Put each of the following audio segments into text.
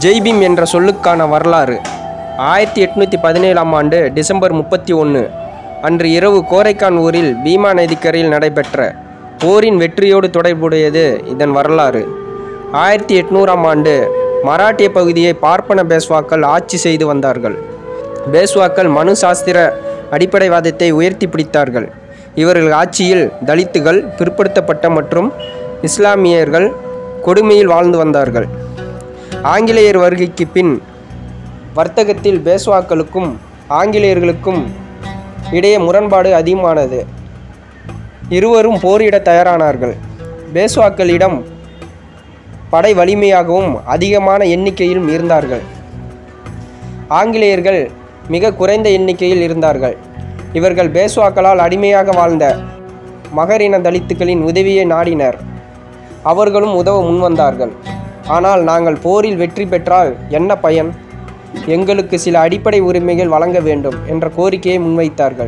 ஜெய்பீம் என்ற சொல்லுக்கான வரலாறு ஆயிரத்தி எட்நூற்றி பதினேழாம் ஆண்டு டிசம்பர் முப்பத்தி ஒன்று அன்று இரவு கோரைக்கான் ஊரில் பீமா நதிக்கரையில் நடைபெற்ற போரின் வெற்றியோடு தொடர்புடையது இதன் வரலாறு ஆயிரத்தி எட்நூறாம் ஆண்டு மராட்டிய பகுதியை பார்ப்பன பேஸ்வாக்கள் ஆட்சி செய்து வந்தார்கள் பேஸ்வாக்கள் மனு சாஸ்திர அடிப்படைவாதத்தை உயர்த்தி பிடித்தார்கள் இவர்கள் ஆட்சியில் தலித்துகள் பிற்படுத்தப்பட்ட மற்றும் இஸ்லாமியர்கள் கொடுமையில் வாழ்ந்து வந்தார்கள் ஆங்கிலேயர் வருகைக்கு பின் வர்த்தகத்தில் பேஸ்வாக்களுக்கும் ஆங்கிலேயர்களுக்கும் இடையே முரண்பாடு அதிகமானது இருவரும் போரிட தயாரானார்கள் பேஸ்வாக்களிடம் படை வலிமையாகவும் அதிகமான எண்ணிக்கையிலும் இருந்தார்கள் ஆங்கிலேயர்கள் மிக குறைந்த எண்ணிக்கையில் இருந்தார்கள் இவர்கள் பேஸ்வாக்களால் அடிமையாக வாழ்ந்த மகரின தலித்துக்களின் உதவியை நாடினர் அவர்களும் உதவ முன்வந்தார்கள் ஆனால் நாங்கள் போரில் வெற்றி பெற்றால் என்ன பயன் எங்களுக்கு சில அடிப்படை உரிமைகள் வழங்க வேண்டும் என்ற கோரிக்கையை முன்வைத்தார்கள்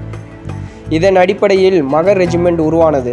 இதன் அடிப்படையில் மகர் ரெஜிமெண்ட் உருவானது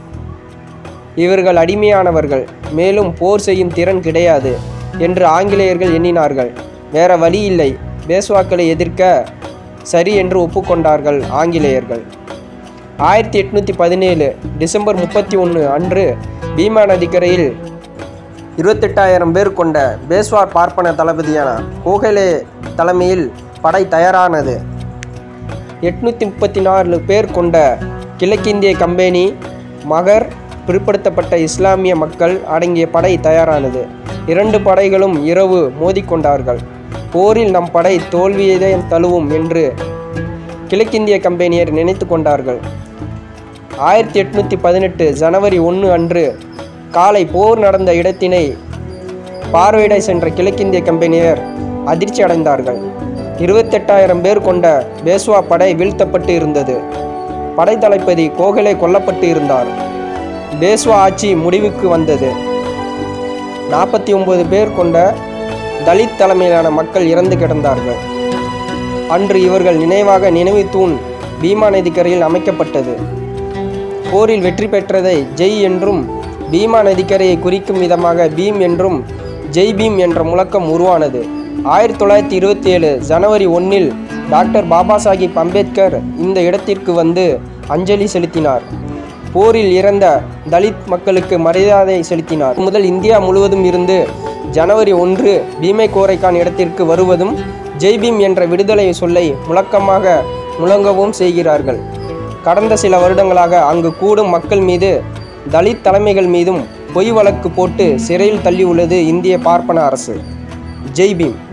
இவர்கள் அடிமையானவர்கள் மேலும் போர் செய்யும் திறன் கிடையாது என்று ஆங்கிலேயர்கள் எண்ணினார்கள் வேற வழி இல்லை பேஸ்வாக்களை எதிர்க்க சரி என்று ஒப்புக்கொண்டார்கள் ஆங்கிலேயர்கள் ஆயிரத்தி எட்நூற்றி பதினேழு டிசம்பர் முப்பத்தி ஒன்று அன்று பீமா நதிக்கரையில் இருபத்தெட்டாயிரம் பேர் கொண்ட பேஸ்வார் பார்ப்பன தளபதியான கோகலே தலைமையில் படை தயாரானது எட்நூற்றி முப்பத்தி நாலு பேர் கொண்ட கிழக்கிந்திய கம்பெனி மகர் பிற்படுத்தப்பட்ட இஸ்லாமிய மக்கள் அடங்கிய படை தயாரானது இரண்டு படைகளும் இரவு மோதிக்கொண்டார்கள் போரில் நம் படை தோல்வியதை தழுவும் என்று கிழக்கிந்திய கம்பெனியர் நினைத்து கொண்டார்கள் ஆயிரத்தி எட்நூற்றி பதினெட்டு ஜனவரி ஒன்று அன்று காலை போர் நடந்த இடத்தினை பார்வையிட சென்ற கிழக்கிந்திய கம்பெனியர் அதிர்ச்சி அடைந்தார்கள் இருபத்தெட்டாயிரம் பேர் கொண்ட பேஸ்வா படை வீழ்த்தப்பட்டு இருந்தது படை தளபதி கோகலே கொல்லப்பட்டு இருந்தார் பேஸ்வா ஆட்சி முடிவுக்கு வந்தது நாற்பத்தி ஒன்பது பேர் கொண்ட தலித் தலைமையிலான மக்கள் இறந்து கிடந்தார்கள் அன்று இவர்கள் நினைவாக நினைவு தூண் பீமா நதிக்கரையில் அமைக்கப்பட்டது போரில் வெற்றி பெற்றதை ஜெய் என்றும் பீமா நதிக்கரையை குறிக்கும் விதமாக பீம் என்றும் ஜெய் பீம் என்ற முழக்கம் உருவானது ஆயிரத்தி தொள்ளாயிரத்தி இருபத்தி ஏழு ஜனவரி ஒன்றில் டாக்டர் பாபா சாஹிப் அம்பேத்கர் இந்த இடத்திற்கு வந்து அஞ்சலி செலுத்தினார் போரில் இறந்த தலித் மக்களுக்கு மரியாதை செலுத்தினார் முதல் இந்தியா முழுவதும் இருந்து ஜனவரி ஒன்று பீமை கோரைக்கான் இடத்திற்கு வருவதும் ஜெய் பீம் என்ற விடுதலை சொல்லை முழக்கமாக முழங்கவும் செய்கிறார்கள் கடந்த சில வருடங்களாக அங்கு கூடும் மக்கள் மீது தலித் தலைமைகள் மீதும் பொய் வழக்கு போட்டு சிறையில் தள்ளியுள்ளது இந்திய பார்ப்பன அரசு ஜெய் பீம்